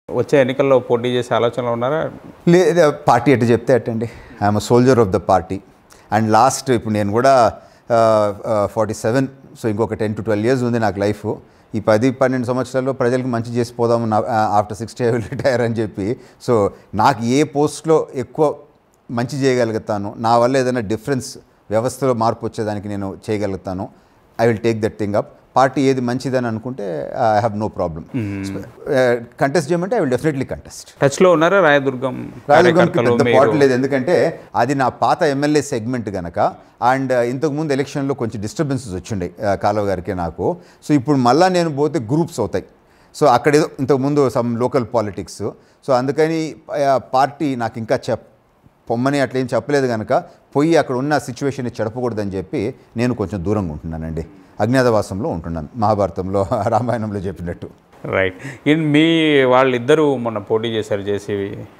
వచ్చే ఎన్నికల్లో పోటీ చేసే ఆలోచనలో ఉన్నారా లేదు పార్టీ ఎటు చెప్తే అటండి I am soldier of the party and last ఇప్పుడు నేను కూడా ఫార్టీ సెవెన్ సో ఇంకొక టెన్ టు ట్వెల్వ్ ఇయర్స్ ఉంది నాకు లైఫ్ ఈ పది పన్నెండు సంవత్సరాల్లో ప్రజలకు మంచి చేసి పోదాము నా after sixty I will retire అని చెప్పి సో నాకు ఏ పోస్ట్లో ఎక్కువ మంచి చేయగలుగుతాను నా వల్ల ఏదైనా డిఫరెన్స్ వ్యవస్థలో మార్పు వచ్చేదానికి నేను చేయగలుగుతాను I will take that thing up party ఏది మంచిదని అనుకుంటే I have no problem contest చేయమంటే ఐ విల్ డెఫినెట్లీ కంటెస్ట్ టచ్లో ఉన్నారా రాయదుర్గం రాజుగారికి కార్యకర్తలు పెద్ద మీరు? పాటు లేదు ఎందుకంటే అది నా పాత ఎమ్మెల్యే సెగ్మెంట్ గనక అండ్ ఇంతకుముందు ఎలక్షన్లో కొంచెం డిస్టర్బెన్సెస్ వచ్చిండే ఆ, కాలువ గారికి నాకు సో ఇప్పుడు మళ్ళీ నేను పోతే గ్రూప్స్ అవుతాయి సో అక్కడ ఏదో ఇంతకుముందు సమ్ లోకల్ పాలిటిక్స్ సో అందుకని ఆ, పార్టీ నాకు ఇంకా చెప్ పొమ్మని అట్లా ఏం చెప్పలేదు కనుక పోయి అక్కడ ఉన్న సిచ్యువేషన్ని చెడపకూడదని చెప్పి నేను కొంచెం దూరంగా ఉంటున్నానండి అజ్ఞాతవాసంలో ఉంటున్నాను మహాభారతంలో రామాయణంలో చెప్పినట్టు రైట్ ఇన్ మీ వాళ్ళిద్దరూ మొన్న పోటీ చేశారు చేసి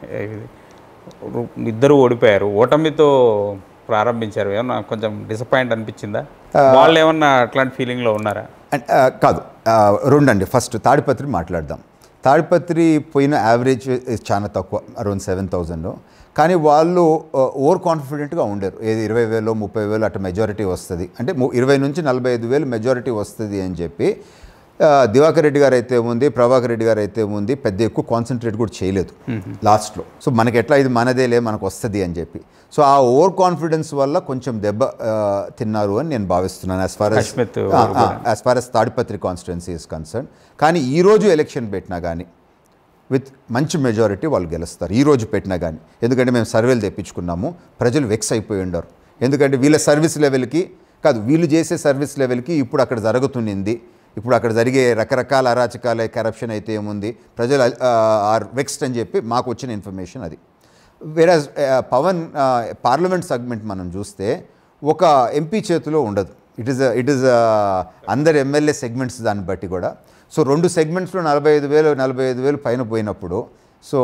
ఇద్దరు ఓడిపోయారు ఓటమితో ప్రారంభించారు ఏమన్నా కొంచెం డిసప్పాయింట్ అనిపించిందా వాళ్ళు ఏమన్నా అట్లాంటి ఫీలింగ్లో ఉన్నారా అండ్ ఆ, కాదు ఆ, రెండండి ఫస్ట్ తాడిపత్రి మాట్లాడదాం తాడిపత్రి పోయిన యావరేజ్ చాలా తక్కువ అరౌండ్ సెవెన్ థౌజండ్ కానీ వాళ్ళు ఓవర్ కాన్ఫిడెంట్గా ఉండరు ఏది ఇరవై వేలు ముప్పై వేలు అట్లా మెజారిటీ వస్తుంది అంటే ము- ఇరవై నుంచి నలభై ఐదు వేలు మెజారిటీ వస్తుంది అని చెప్పి ఆ, దివాకర్ రెడ్డి గారు అయితే ఉంది ప్రభాకర్ రెడ్డి గారు అయితే ఉంది పెద్ద ఎక్కువ కాన్సన్ట్రేట్ కూడా చేయలేదు లాస్ట్లో సో మనకి ఎట్లా ఇది మనదేలే మనకు వస్తుంది అని చెప్పి సో ఆ ఓవర్ కాన్ఫిడెన్స్ వల్ల కొంచెం దెబ్బ ఆ, తిన్నారు అని నేను భావిస్తున్నాను as far Ashmit as far as Tadipatri constituency is concern కానీ ఈ రోజు ఎలక్షన్ పెట్టినా కానీ విత్ మంచి మెజారిటీ వాళ్ళు గెలుస్తారు ఈ రోజు పెట్టినా కానీ ఎందుకంటే మేము సర్వేలు తెప్పించుకున్నాము ప్రజలు వెక్స్ అయిపోయి ఉండరు ఎందుకంటే వీళ్ళ సర్వీస్ లెవెల్కి కాదు వీళ్ళు చేసే సర్వీస్ లెవెల్కి ఇప్పుడు అక్కడ జరుగుతుంది ఇప్పుడు అక్కడ జరిగే రకరకాల అరాచకాల కరప్షన్ అయితే ఏముంది ప్రజలు ఆర్ వెక్స్డ్ అని చెప్పి మాకు వచ్చిన ఇన్ఫర్మేషన్ అది వేరే పవన్ పార్లమెంట్ సెగ్మెంట్ మనం చూస్తే ఒక ఎంపీ చేతిలో ఉండదు ఇట్ ఈస్ ఇట్ ఈస్ అందరు ఎమ్మెల్యే సెగ్మెంట్స్ దాన్ని బట్టి కూడా సో రెండు సెగ్మెంట్స్లో నలభై ఐదు వేలు నలభై ఐదు వేలు పైన పోయినప్పుడు సో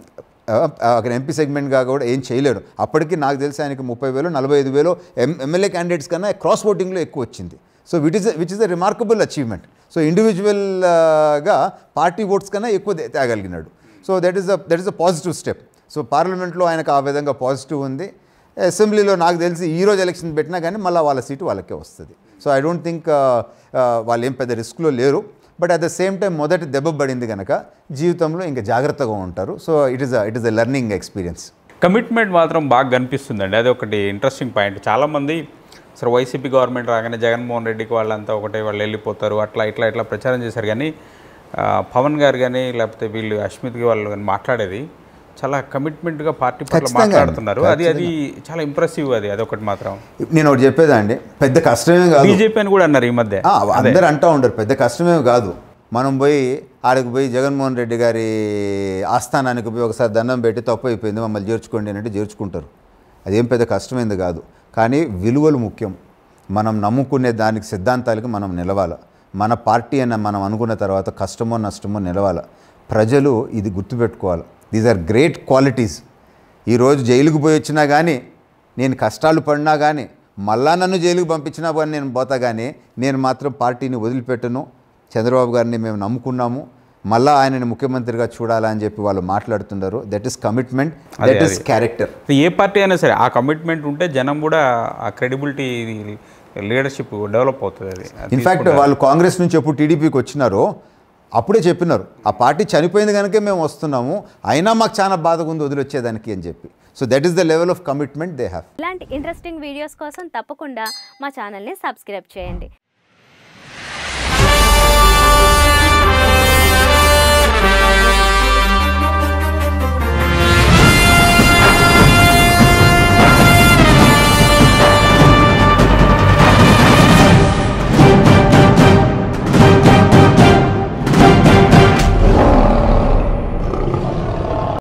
ఆ, అక్కడ ఎంపీ సెగ్మెంట్గా కూడా ఏం చేయలేరు అప్పటికి నాకు తెలిసి ఆయనకి ముప్పై వేలు నలభై ఐదు వేలు ఎం ఎమ్మెల్యే క్యాండిడేట్స్ కన్నా క్రాస్ ఓటింగ్లో ఎక్కువ వచ్చింది so with is which is a remarkable achievement so ఇండివిజువల్గా పార్టీ ఓట్స్ కన్నా ఎక్కువ తే- తేగలిగినాడు so that is the that is a positive step so పార్లమెంట్లో ఆయనకు ఆ విధంగా పాజిటివ్ ఉంది అసెంబ్లీలో నాకు తెలిసి ఈ రోజు ఎలక్షన్ పెట్టినా కానీ మళ్ళీ వాళ్ళ సీటు వాళ్ళకే వస్తుంది సో ఐ డోంట్ థింక్ వాళ్ళు ఏం పెద్ద రిస్క్లో లేరు but at the same time మొదటి దెబ్బ పడింది కనుక జీవితంలో ఇంకా జాగ్రత్తగా ఉంటారు so it is it is a learning experience commitment మాత్రం బాగా కనిపిస్తుందండి అది ఒకటి ఇంట్రెస్టింగ్ పాయింట్ చాలామంది అసలు వైసీపీ గవర్నమెంట్ రాగానే జగన్మోహన్ రెడ్డికి వాళ్ళంతా ఒకటే వాళ్ళు వెళ్ళిపోతారు అట్లా ఇట్లా ఇట్లా ప్రచారం చేశారు కానీ ఆ, పవన్ గారు కానీ లేకపోతే వీళ్ళు అశ్మిత్కి వాళ్ళు కానీ మాట్లాడేది చాలా కమిట్మెంట్గా పార్టీ పట్ల ఖచ్చితంగా అండి. మాట్లాడుతున్నారు అది అది చాలా ఇంప్రెసివ్ అది అదొకటి మాత్రం నేను ఒకటి చెప్పేదా అండి పెద్ద కష్టమే కాదు బీజేపీ అని కూడా అన్నారు ఈ మధ్య ఆ, అందరు అంటూ ఉండరు పెద్ద కష్టమే కాదు మనం పోయి ఆడికి పోయి జగన్మోహన్ రెడ్డి గారి ఆస్థానానికి పోయి ఒకసారి దండం పెట్టి తప్పు అయిపోయింది మమ్మల్ని చేర్చుకోండి అని అంటే చేర్చుకుంటారు అదేం పెద్ద కష్టమైంది కాదు కానీ విలువలు ముఖ్యం మనం నమ్ముకునే దానికి సిద్ధాంతాలకి మనం నిలవాలి మన పార్టీ అని మనం అనుకున్న తర్వాత కష్టమో నష్టమో నిలవాలి ప్రజలు ఇది గుర్తుపెట్టుకోవాలి దీస్ ఆర్ గ్రేట్ క్వాలిటీస్ ఈరోజు జైలుకు పోయి వచ్చినా కానీ నేను కష్టాలు పడినా కానీ మళ్ళా నన్ను జైలుకు పంపించినా కానీ నేను పోతా కానీ నేను మాత్రం పార్టీని వదిలిపెట్టను చంద్రబాబు గారిని మేము నమ్ముకున్నాము మళ్ళా ఆయనని ముఖ్యమంత్రిగా చూడాలని చెప్పి వాళ్ళు మాట్లాడుతున్నారు that is commitment that is character ఏ పార్టీ అయినా సరే ఆ కమిట్మెంట్ ఉంటే జనం కూడా ఆ క్రెడిబిలిటీ లీడర్షిప్ డెవలప్ అవుతుంది అది అది ఇన్ఫ్యాక్ట్ వాళ్ళు కాంగ్రెస్ నుంచి ఎప్పుడు టీడీపీకి వచ్చినారో అప్పుడే చెప్పినారు ఆ పార్టీ చనిపోయింది కనుకే మేము వస్తున్నాము అయినా మాకు చాలా బాధగా ఉంది వదిలొచ్చేదానికి అని చెప్పి so that is the level of commitment they have ఇలాంటి ఇంట్రెస్టింగ్ వీడియోస్ కోసం తప్పకుండా మా ఛానల్ని సబ్స్క్రైబ్ చేయండి